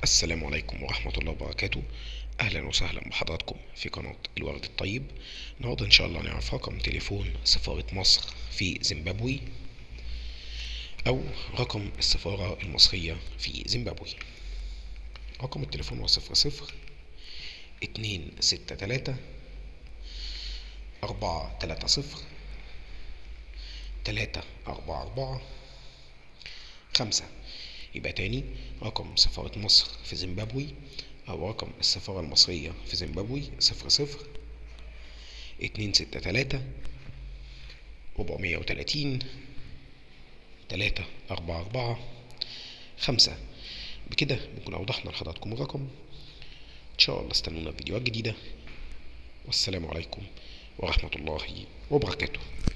السلام عليكم ورحمة الله وبركاته أهلا وسهلا بحضراتكم في قناة الورد الطيب النهاردة إن شاء الله نعرف رقم تليفون سفارة مصر في زيمبابوي أو رقم السفارة المصرية في زيمبابوي رقم التليفون هو صفر صفر اتنين ستة تلاتة أربعة تلاتة صفر تلاتة أربعة أربعة خمسة يبقى تاني رقم سفارة مصر في زيمبابوي أو رقم السفارة المصرية في زيمبابوي صفر صفر اتنين ستة تلاتة ربعمية وتلاتين تلاتة أربعة أربعة خمسة بكده نكون أوضحنا لحضراتكم الرقم إن شاء الله استنونا في فيديوهات جديدة والسلام عليكم ورحمة الله وبركاته